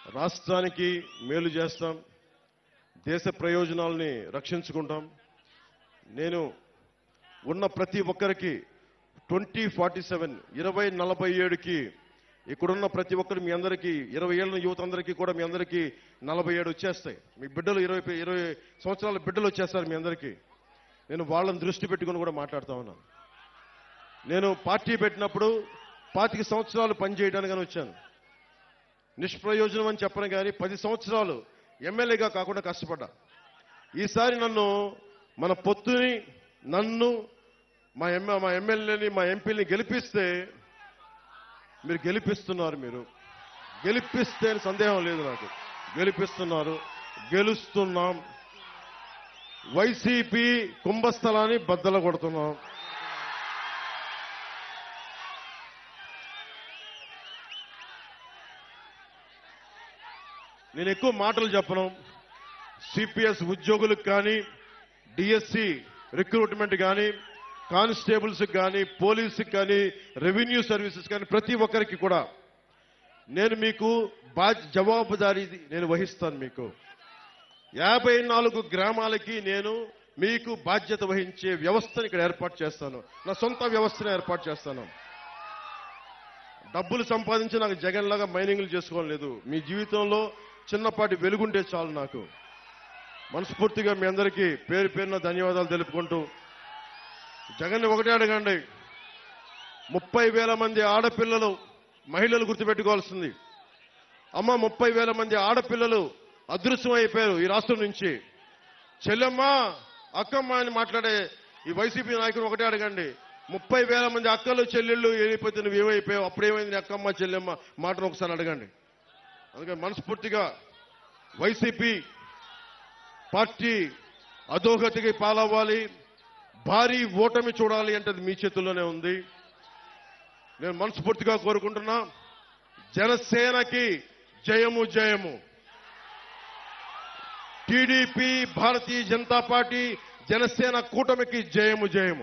రాష్ట్రానికి మేలు చేస్తాం దేశ ప్రయోజనాల్ని రక్షించుకుంటాం నేను ఉన్న ప్రతి ఒక్కరికి ట్వంటీ ఫార్టీ సెవెన్ ఇరవై నలభై ఏడుకి ఇక్కడున్న ప్రతి ఒక్కరు మీ అందరికీ ఇరవై ఏళ్ళ యువత అందరికీ కూడా మీ అందరికీ నలభై ఏడు వచ్చేస్తాయి మీ బిడ్డలు ఇరవై ఇరవై సంవత్సరాల బిడ్డలు వచ్చేస్తారు మీ అందరికీ నేను వాళ్ళని దృష్టి పెట్టుకుని కూడా మాట్లాడుతా ఉన్నాను నేను పార్టీ పెట్టినప్పుడు పాతిక సంవత్సరాలు పనిచేయడానికని వచ్చాను నిష్ప్రయోజనం అని చెప్పను కానీ పది సంవత్సరాలు ఎమ్మెల్యేగా కాకుండా కష్టపడ్డా ఈసారి నన్ను మన పొత్తుని నన్ను మా ఎమ్మె మా ఎమ్మెల్యేని మా ఎంపీని గెలిపిస్తే మీరు గెలిపిస్తున్నారు మీరు గెలిపిస్తే అని సందేహం లేదు నాకు గెలిపిస్తున్నారు గెలుస్తున్నాం వైసీపీ కుంభస్థలాన్ని బద్దల కొడుతున్నాం నేను ఎక్కువ మాటలు చెప్పను సిపిఎస్ ఉద్యోగులకు కానీ డిఎస్సి రిక్రూట్మెంట్ కానీ కానిస్టేబుల్స్ కానీ పోలీసుకి కానీ రెవెన్యూ సర్వీసెస్ కానీ ప్రతి ఒక్కరికి కూడా నేను మీకు బాధ్య జవాబుదారీ నేను వహిస్తాను మీకు యాభై నాలుగు గ్రామాలకి నేను మీకు బాధ్యత వహించే వ్యవస్థను ఇక్కడ ఏర్పాటు చేస్తాను నా సొంత వ్యవస్థను ఏర్పాటు చేస్తాను డబ్బులు సంపాదించి నాకు జగన్ లాగా మైనింగ్లు చేసుకోవడం లేదు మీ జీవితంలో చిన్నపాటి వెలుగుంటే చాలు నాకు మనస్ఫూర్తిగా మీ అందరికీ పేరు పేరున ధన్యవాదాలు తెలుపుకుంటూ జగన్ ఒకటే అడగండి ముప్పై వేల మంది ఆడపిల్లలు మహిళలు గుర్తుపెట్టుకోవాల్సింది అమ్మ ముప్పై వేల మంది ఆడపిల్లలు అదృశ్యం అయిపోయారు ఈ రాష్ట్రం నుంచి చెల్లెమ్మ అక్కమ్మ అని మాట్లాడే ఈ వైసీపీ నాయకులు ఒకటే అడగండి ముప్పై వేల మంది అక్కలు చెల్లెళ్ళు వెళ్ళిపోతే నువ్వు ఏమైపోయావు అప్పుడేమైంది నీ అక్కమ్మ చెల్లెమ్మ మాటను ఒకసారి అడగండి అందుకని మనస్ఫూర్తిగా వైసీపీ పార్టీ అధోగతికి పాలవ్వాలి భారీ ఓటమి చూడాలి అంటే అది మీ చేతుల్లోనే ఉంది నేను మనస్ఫూర్తిగా కోరుకుంటున్నా జనసేనకి జయము జయము టీడీపీ భారతీయ జనతా పార్టీ జనసేన కూటమికి జయము జయము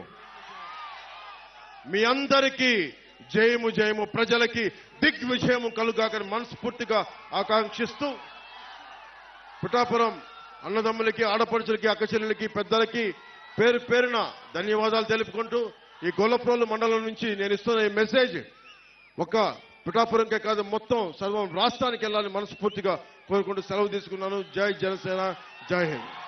మీ అందరికీ జయము జయము ప్రజలకి దిగ్విజయము కలుగాకని మనస్ఫూర్తిగా ఆకాంక్షిస్తూ పిఠాపురం అన్నదమ్ములకి ఆడపడుచులకి అక్కచెల్లెలకి పెద్దలకి పేరు పేరున ధన్యవాదాలు తెలుపుకుంటూ ఈ గొల్లప్రోలు మండలం నుంచి నేను ఇస్తున్న ఈ మెసేజ్ ఒక పిఠాపురంకే కాదు మొత్తం సర్వం రాష్ట్రానికి వెళ్ళాలని మనస్ఫూర్తిగా కోరుకుంటూ సెలవు తీసుకున్నాను జై జనసేన జై హింద్